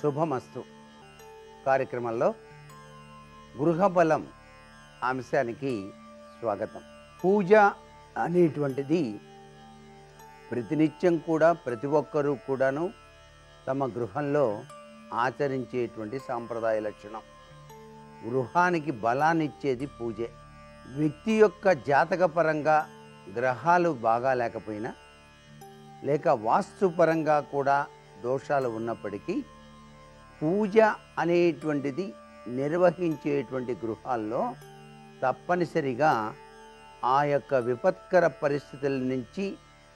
శుభమస్తు కార్యక్రమంలో గృహబలం అంశానికి స్వాగతం పూజ అనేటువంటిది ప్రతినిత్యం కూడా ప్రతి ఒక్కరూ కూడాను తమ గృహంలో ఆచరించేటువంటి సాంప్రదాయ లక్షణం గృహానికి బలాన్ని ఇచ్చేది పూజే వ్యక్తి యొక్క జాతకపరంగా గ్రహాలు బాగా లేకపోయినా లేక వాస్తుపరంగా కూడా దోషాలు ఉన్నప్పటికీ పూజ అనేటువంటిది నిర్వహించేటువంటి గృహాల్లో తప్పనిసరిగా ఆ యొక్క విపత్కర పరిస్థితుల నుంచి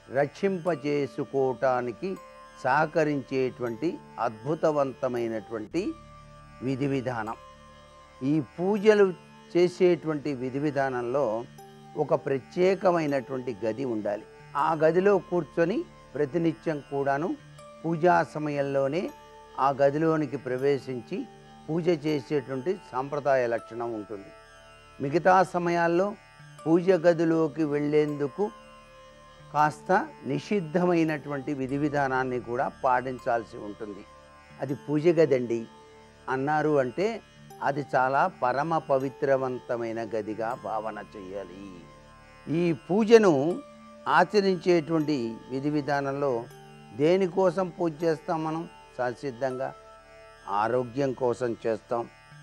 రక్షింపజేసుకోవటానికి సహకరించేటువంటి అద్భుతవంతమైనటువంటి విధి విధానం ఈ పూజలు చేసేటువంటి విధి విధానంలో ఒక ప్రత్యేకమైనటువంటి గది ఉండాలి ఆ గదిలో కూర్చొని ప్రతినిత్యం కూడాను పూజా సమయంలోనే ఆ గదిలోనికి ప్రవేశించి పూజ చేసేటువంటి సాంప్రదాయ లక్షణం ఉంటుంది మిగతా సమయాల్లో పూజ గదిలోకి వెళ్ళేందుకు కాస్త నిషిద్ధమైనటువంటి విధి విధానాన్ని కూడా పాటించాల్సి ఉంటుంది అది పూజ గదండి అన్నారు అంటే అది చాలా పరమ పవిత్రవంతమైన గదిగా భావన చేయాలి ఈ పూజను ఆచరించేటువంటి విధి విధానంలో దేనికోసం పూజ చేస్తాం మనం ససిద్ధంగా ఆరోగ్యం కోసం చేస్తాం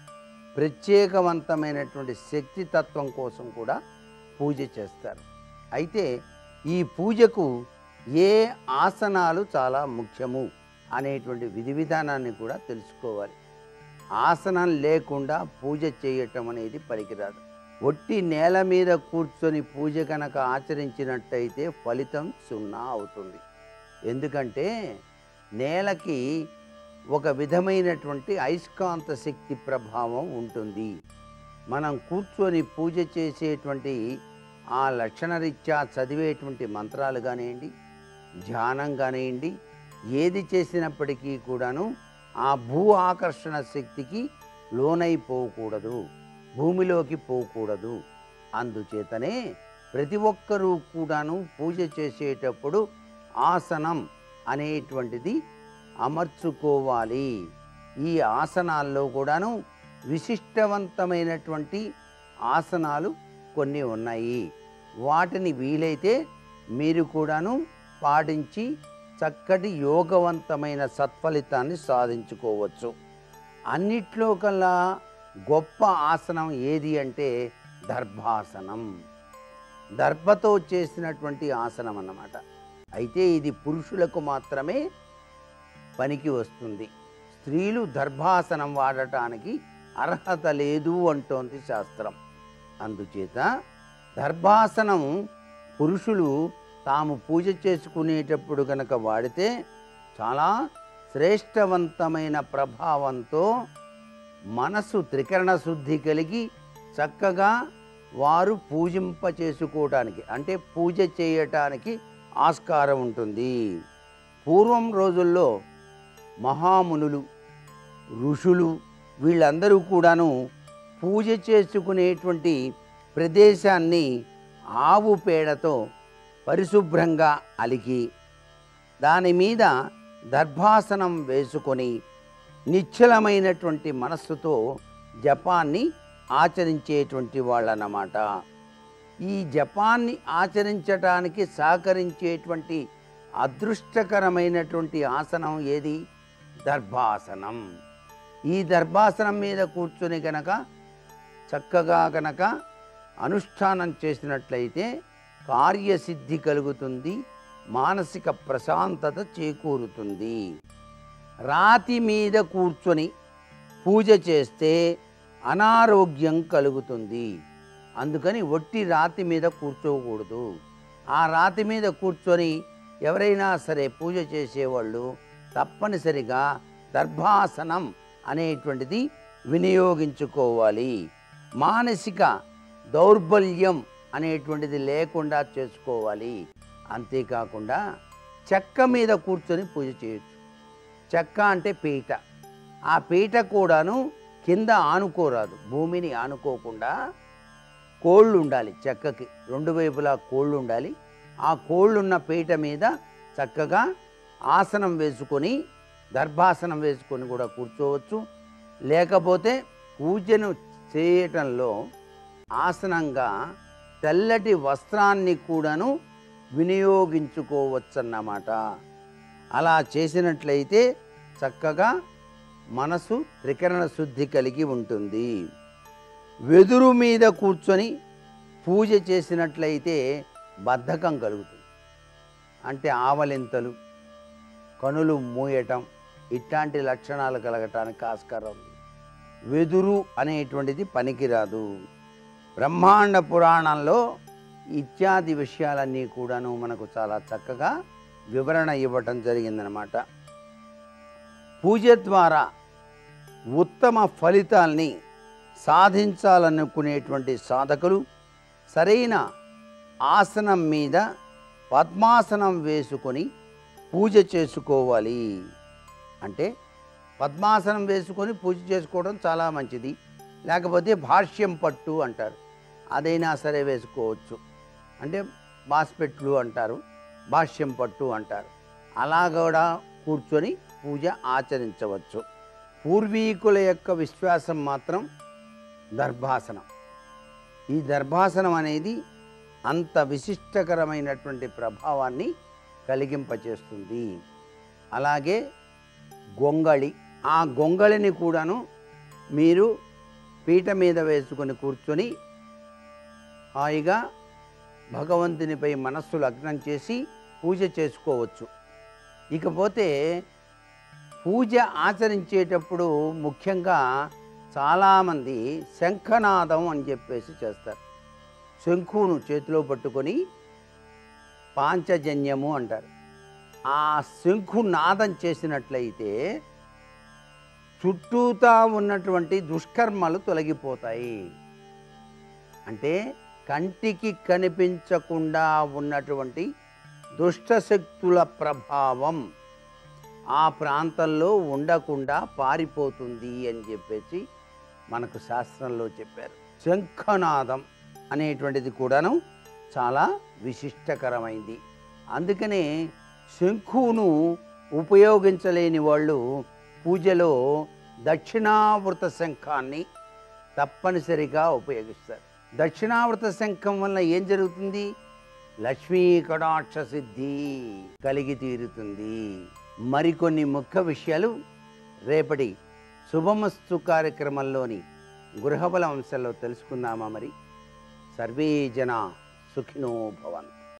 ప్రత్యేకవంతమైనటువంటి శక్తి తత్వం కోసం కూడా పూజ చేస్తారు అయితే ఈ పూజకు ఏ ఆసనాలు చాలా ముఖ్యము అనేటువంటి విధి విధానాన్ని కూడా తెలుసుకోవాలి ఆసనం లేకుండా పూజ చేయటం అనేది పనికిరాదు ఒట్టి నేల మీద కూర్చొని పూజ కనుక ఆచరించినట్టయితే ఫలితం సున్నా అవుతుంది ఎందుకంటే నేలకి ఒక విధమైనటువంటి అయస్కాంత శక్తి ప్రభావం ఉంటుంది మనం కూర్చొని పూజ చేసేటువంటి ఆ లక్షణరీత్యా చదివేటువంటి మంత్రాలు కానివ్వండి ధ్యానం కానివ్వండి ఏది చేసినప్పటికీ కూడాను ఆ భూ ఆకర్షణ శక్తికి లోనైపోకూడదు భూమిలోకి పోకూడదు అందుచేతనే ప్రతి ఒక్కరూ కూడాను పూజ చేసేటప్పుడు ఆసనం అనేటువంటిది అమర్చుకోవాలి ఈ ఆసనాల్లో కూడాను విశిష్టవంతమైనటువంటి ఆసనాలు కొన్ని ఉన్నాయి వాటిని వీలైతే మీరు కూడాను పాటించి చక్కటి యోగవంతమైన సత్ఫలితాన్ని సాధించుకోవచ్చు అన్నిట్లో కల్లా గొప్ప ఆసనం ఏది అంటే దర్భాసనం దర్భతో చేసినటువంటి ఆసనం అన్నమాట అయితే ఇది పురుషులకు మాత్రమే పనికి వస్తుంది స్త్రీలు దర్భాసనం వాడటానికి అర్హత లేదు అంటోంది శాస్త్రం అందుచేత దర్భాసనం పురుషులు తాము పూజ చేసుకునేటప్పుడు కనుక వాడితే చాలా శ్రేష్టవంతమైన ప్రభావంతో మనసు త్రికరణ శుద్ధి కలిగి చక్కగా వారు పూజింప చేసుకోవటానికి అంటే పూజ చేయటానికి ఆస్కారం ఉంటుంది పూర్వం రోజుల్లో మహామునులు ఋషులు వీళ్ళందరూ కూడాను పూజ చేసుకునేటువంటి ప్రదేశాన్ని ఆవు పేడతో పరిశుభ్రంగా అలికి దాని మీద దర్భాసనం వేసుకొని నిశ్చలమైనటువంటి మనస్సుతో జపాన్ని ఆచరించేటువంటి వాళ్ళన్నమాట ఈ జపాన్ని ఆచరించటానికి సహకరించేటువంటి అదృష్టకరమైనటువంటి ఆసనం ఏది దర్భాసనం ఈ దర్భాసనం మీద కూర్చొని గనక చక్కగా గనక అనుష్ఠానం చేసినట్లయితే కార్యసిద్ధి కలుగుతుంది మానసిక ప్రశాంతత చేకూరుతుంది రాతి మీద కూర్చొని పూజ చేస్తే అనారోగ్యం కలుగుతుంది అందుకని ఒట్టి రాతి మీద కూర్చోకూడదు ఆ రాతి మీద కూర్చొని ఎవరైనా సరే పూజ చేసేవాళ్ళు తప్పనిసరిగా దర్భాసనం అనేటువంటిది వినియోగించుకోవాలి మానసిక దౌర్బల్యం అనేటువంటిది లేకుండా చేసుకోవాలి అంతేకాకుండా చెక్క మీద కూర్చొని పూజ చేయొచ్చు చెక్క అంటే పీట ఆ పీట కూడాను కింద ఆనుకోరాదు భూమిని ఆనుకోకుండా కోళ్ళు ఉండాలి చెక్కకి రెండు వైపులా కోళ్ళు ఉండాలి ఆ కోళ్ళున్న పీట మీద చక్కగా ఆసనం వేసుకొని దర్భాసనం వేసుకొని కూడా కూర్చోవచ్చు లేకపోతే పూజను చేయటంలో ఆసనంగా తెల్లటి వస్త్రాన్ని కూడాను వినియోగించుకోవచ్చన్నమాట అలా చేసినట్లయితే చక్కగా మనసు త్రికరణ శుద్ధి కలిగి ఉంటుంది వెదురు మీద కూర్చొని పూజ చేసినట్లయితే బద్ధకం కలుగుతుంది అంటే ఆవలింతలు కనులు మూయటం ఇట్లాంటి లక్షణాలు కలగటానికి ఆస్కారం ఉంది వెదురు అనేటువంటిది పనికిరాదు బ్రహ్మాండ పురాణంలో ఇత్యాది విషయాలన్నీ కూడాను మనకు చాలా చక్కగా వివరణ ఇవ్వటం జరిగిందనమాట పూజ ద్వారా ఉత్తమ ఫలితాల్ని సాధించాలనుకునేటువంటి సాధకులు సరైన ఆసనం మీద పద్మాసనం వేసుకొని పూజ చేసుకోవాలి అంటే పద్మాసనం వేసుకొని పూజ చేసుకోవడం చాలా మంచిది లేకపోతే భాష్యం పట్టు అంటారు అదైనా సరే వేసుకోవచ్చు అంటే బాస్పెట్లు అంటారు భాష్యం పట్టు అంటారు అలా కూడా కూర్చొని పూజ ఆచరించవచ్చు పూర్వీకుల యొక్క విశ్వాసం మాత్రం దర్భాసనం ఈ దర్భాసనం అనేది అంత విశిష్టకరమైనటువంటి ప్రభావాన్ని కలిగింపచేస్తుంది అలాగే గొంగళి ఆ గొంగళిని కూడాను మీరు పీట మీద వేసుకొని కూర్చొని హాయిగా భగవంతునిపై మనస్సు లగ్నం చేసి పూజ చేసుకోవచ్చు ఇకపోతే పూజ ఆచరించేటప్పుడు ముఖ్యంగా చాలామంది శంఖనాదం అని చెప్పేసి చేస్తారు శంఖును చేతిలో పట్టుకొని పాంచజన్యము అంటారు ఆ శంఖు నాదం చేసినట్లయితే చుట్టూతా ఉన్నటువంటి దుష్కర్మలు తొలగిపోతాయి అంటే కంటికి కనిపించకుండా ఉన్నటువంటి దుష్టశక్తుల ప్రభావం ఆ ప్రాంతంలో ఉండకుండా పారిపోతుంది అని చెప్పేసి మనకు శాస్త్రంలో చెప్పారు శంఖనాదం అనేటువంటిది కూడాను చాలా విశిష్టకరమైంది అందుకనే శంఖును ఉపయోగించలేని వాళ్ళు పూజలో దక్షిణావృత శంఖాన్ని తప్పనిసరిగా ఉపయోగిస్తారు దక్షిణావృత శంఖం వల్ల ఏం జరుగుతుంది లక్ష్మీ కటాక్ష సిద్ధి కలిగి తీరుతుంది మరికొన్ని ముఖ్య విషయాలు రేపటి శుభమస్తు కార్యక్రమంలోని గృహబల అంశంలో తెలుసుకుందామా మరి సర్వే జన సుఖినో భవంతు